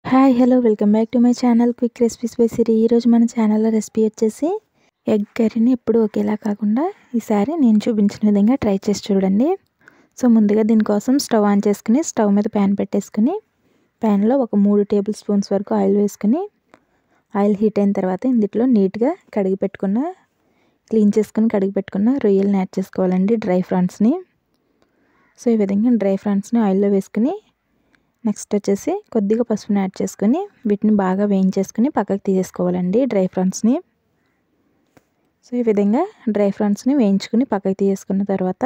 hi hello welcome back to my channel quick recipes by Siri ఈరోజు మన ఛానల్లో recipe వచ్చేసి ఎగ్ కర్రీని ఎప్పుడు ఒకేలా కాకుండా ఈసారి నేను చూపించిన విధంగా ట్రై చేసి చూడండి సో ముందుగా దీనికోసం స్టవ్ ఆన్ చేసుకుని స్టవ్ మీద ప్యాన్ పెట్టేసుకుని ప్యాన్లో ఒక మూడు టేబుల్ స్పూన్స్ వరకు ఆయిల్ వేసుకుని ఆయిల్ హీట్ అయిన తర్వాత ఇందులో నీట్గా కడిగి పెట్టుకున్న క్లీన్ చేసుకుని కడిగి పెట్టుకున్న రొయ్యల్ని యాడ్ చేసుకోవాలండి డ్రై ఫ్రాన్స్ని సో ఈ విధంగా డ్రై ఫ్రాన్స్ని ఆయిల్లో వేసుకుని నెక్స్ట్ వచ్చేసి కొద్దిగా పసుపుని యాడ్ చేసుకుని వీటిని బాగా వేయించేసుకుని పక్కకు తీసేసుకోవాలండి డ్రై ఫ్రాన్స్ని సో ఈ విధంగా డ్రై ఫ్రాన్స్ని వేయించుకుని పక్కకు తీసేసుకున్న తర్వాత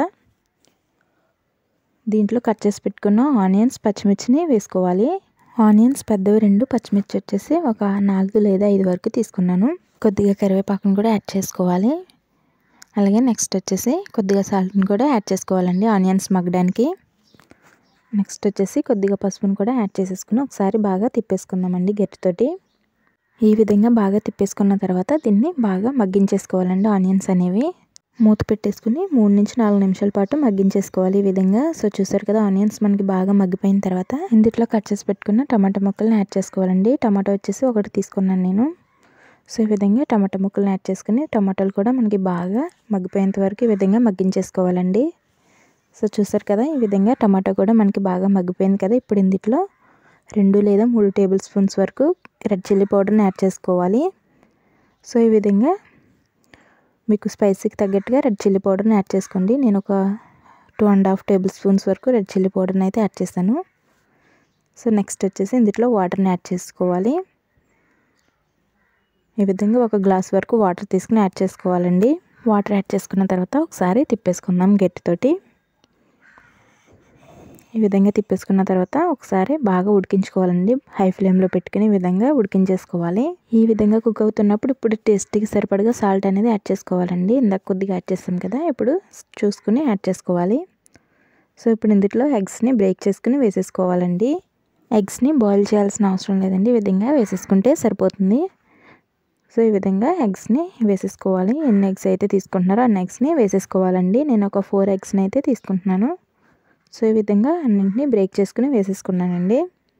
దీంట్లో కట్ చేసి పెట్టుకున్న ఆనియన్స్ పచ్చిమిర్చిని వేసుకోవాలి ఆనియన్స్ పెద్దవి రెండు పచ్చిమిర్చి వచ్చేసి ఒక నాలుగు లేదా ఐదు వరకు తీసుకున్నాను కొద్దిగా కరివేపాకును కూడా యాడ్ చేసుకోవాలి అలాగే నెక్స్ట్ వచ్చేసి కొద్దిగా సాల్ట్ని కూడా యాడ్ చేసుకోవాలండి ఆనియన్స్ మగ్గడానికి నెక్స్ట్ వచ్చేసి కొద్దిగా పసుపును కూడా యాడ్ చేసేసుకుని ఒకసారి బాగా తిప్పేసుకుందామండి గట్టితోటి ఈ విధంగా బాగా తిప్పేసుకున్న తర్వాత దీన్ని బాగా మగ్గించేసుకోవాలండి ఆనియన్స్ అనేవి మూత పెట్టేసుకుని మూడు నుంచి నాలుగు నిమిషాల పాటు మగ్గించేసుకోవాలి ఈ విధంగా సో చూసారు కదా ఆనియన్స్ మనకి బాగా మగ్గిపోయిన తర్వాత ఇందులో కట్ చేసి పెట్టుకున్న టమాటా ముక్కల్ని యాడ్ చేసుకోవాలండి టమాటా వచ్చేసి ఒకటి తీసుకున్నాను నేను సో ఈ విధంగా టమాటా ముక్కల్ని యాడ్ చేసుకుని టమాటాలు కూడా మనకి బాగా మగ్గిపోయేంత వరకు ఈ విధంగా మగ్గించేసుకోవాలండి సో చూసారు కదా ఈ విధంగా టమాటా కూడా మనకి బాగా మగ్గిపోయింది కదా ఇప్పుడు ఇందులో రెండు లేదా మూడు టేబుల్ స్పూన్స్ వరకు రెడ్ చిల్లీ పౌడర్ని యాడ్ చేసుకోవాలి సో ఈ విధంగా మీకు స్పైసీకి తగ్గట్టుగా రెడ్ చిల్లీ పౌడర్ని యాడ్ చేసుకోండి నేను ఒక two and half tablespoons వరకు రెడ్ చిల్లీ పౌడర్ని అయితే యాడ్ చేస్తాను సో నెక్స్ట్ వచ్చేసి ఇందులో వాటర్ని యాడ్ చేసుకోవాలి ఈ విధంగా ఒక గ్లాస్ వరకు వాటర్ తీసుకుని యాడ్ చేసుకోవాలండి వాటర్ యాడ్ చేసుకున్న తర్వాత ఒకసారి తిప్పేసుకుందాం గట్టితోటి ఈ విధంగా తిప్పేసుకున్న తర్వాత ఒకసారి బాగా ఉడికించుకోవాలండి హై ఫ్లేమ్లో పెట్టుకుని ఈ విధంగా ఉడికించేసుకోవాలి ఈ విధంగా కుక్ అవుతున్నప్పుడు ఇప్పుడు టేస్ట్కి సరిపడగా సాల్ట్ అనేది యాడ్ చేసుకోవాలండి ఇందాక కొద్దిగా యాడ్ చేస్తాం కదా ఇప్పుడు చూసుకుని యాడ్ చేసుకోవాలి సో ఇప్పుడు ఇందులో ఎగ్స్ని బ్రేక్ చేసుకుని వేసేసుకోవాలండి ఎగ్స్ని బాయిల్ చేయాల్సిన అవసరం లేదండి ఈ విధంగా వేసేసుకుంటే సరిపోతుంది సో ఈ విధంగా ఎగ్స్ని వేసేసుకోవాలి ఎన్ని ఎగ్స్ అయితే తీసుకుంటున్నారో అన్ని ఎగ్స్ని వేసేసుకోవాలండి నేను ఒక ఫోర్ ఎగ్స్ని అయితే తీసుకుంటున్నాను సో ఈ విధంగా అన్నింటినీ బ్రేక్ చేసుకుని వేసేసుకున్నానండి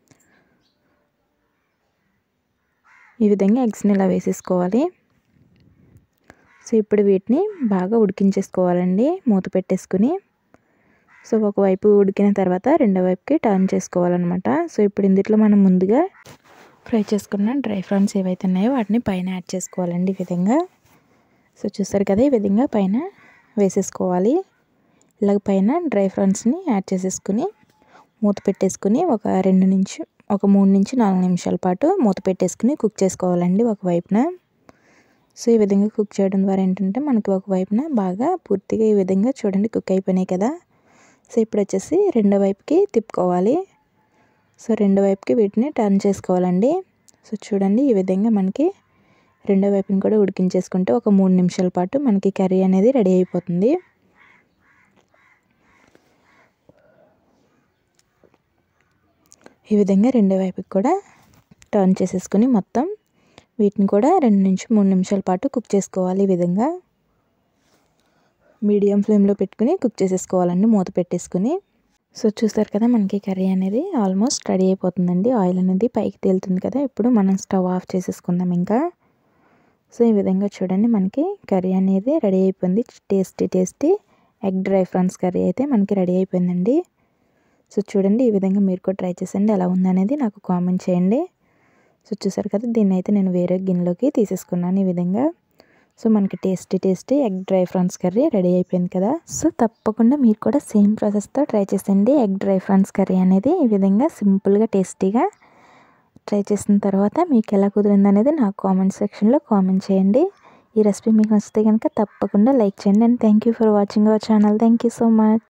ఈ విధంగా ఎగ్స్ని ఇలా వేసేసుకోవాలి సో ఇప్పుడు వీటిని బాగా ఉడికించేసుకోవాలండి మూత పెట్టేసుకుని సో ఒకవైపు ఉడికిన తర్వాత రెండో వైపుకి టర్న్ చేసుకోవాలన్నమాట సో ఇప్పుడు ఇందులో మనం ముందుగా ఫ్రై చేసుకున్న డ్రై ఫ్రాన్స్ ఏవైతే ఉన్నాయో వాటిని పైన యాడ్ చేసుకోవాలండి ఈ విధంగా సో చూస్తారు కదా ఈ విధంగా పైన వేసేసుకోవాలి ఇలాగ పైన డ్రై ఫ్రాన్స్ని యాడ్ చేసేసుకుని మూత పెట్టేసుకుని ఒక రెండు నుంచి ఒక మూడు నుంచి నాలుగు నిమిషాల పాటు మూత పెట్టేసుకుని కుక్ చేసుకోవాలండి ఒకవైపున సో ఈ విధంగా కుక్ చేయడం ద్వారా ఏంటంటే మనకి ఒకవైపున బాగా పూర్తిగా ఈ విధంగా చూడండి కుక్ అయిపోయినాయి కదా సో ఇప్పుడు వచ్చేసి రెండో వైపుకి తిప్పుకోవాలి సో రెండో వైపుకి వీటిని టర్న్ చేసుకోవాలండి సో చూడండి ఈ విధంగా మనకి రెండో వైపుని కూడా ఉడికించేసుకుంటే ఒక మూడు నిమిషాల పాటు మనకి కర్రీ అనేది రెడీ అయిపోతుంది ఈ విధంగా రెండో వైపుకి కూడా టర్న్ చేసేసుకుని మొత్తం వీటిని కూడా రెండు నుంచి మూడు నిమిషాల పాటు కుక్ చేసుకోవాలి ఈ విధంగా మీడియం ఫ్లేమ్లో పెట్టుకుని కుక్ చేసేసుకోవాలండి మూత పెట్టేసుకుని సో చూసారు కదా మనకి కర్రీ అనేది ఆల్మోస్ట్ రెడీ అయిపోతుందండి ఆయిల్ అనేది పైకి తేలుతుంది కదా ఇప్పుడు మనం స్టవ్ ఆఫ్ చేసేసుకుందాం ఇంకా సో ఈ విధంగా చూడండి మనకి కర్రీ అనేది రెడీ అయిపోయింది tasty tasty egg dry prawns curry అయితే మనకి రెడీ అయిపోయిందండి సో చూడండి ఈ విధంగా మీరు కూడా ట్రై చేసండి ఎలా ఉందనేది నాకు కామెంట్ చేయండి సో చూసారు కదా దీన్ని అయితే నేను వేరే గిన్నెలోకి తీసేసుకున్నాను ఈ విధంగా సో మనకి tasty tasty egg dry prawns curry ready అయిపోయింది కదా సో తప్పకుండా మీరు కూడా సేమ్ ప్రాసెస్తో ట్రై చేసేయండి ఎగ్ డ్రై ఫ్రాన్స్ కర్రీ అనేది ఈ విధంగా సింపుల్గా టేస్టీగా ట్రై చేసిన తర్వాత మీకు ఎలా కుదిరింది అనేది నాకు కామెంట్ సెక్షన్లో కామెంట్ చేయండి ఈ రెసిపీ మీకు నచ్చితే కనుక తప్పకుండా లైక్ చేయండి and thank you for watching our channel thank you so much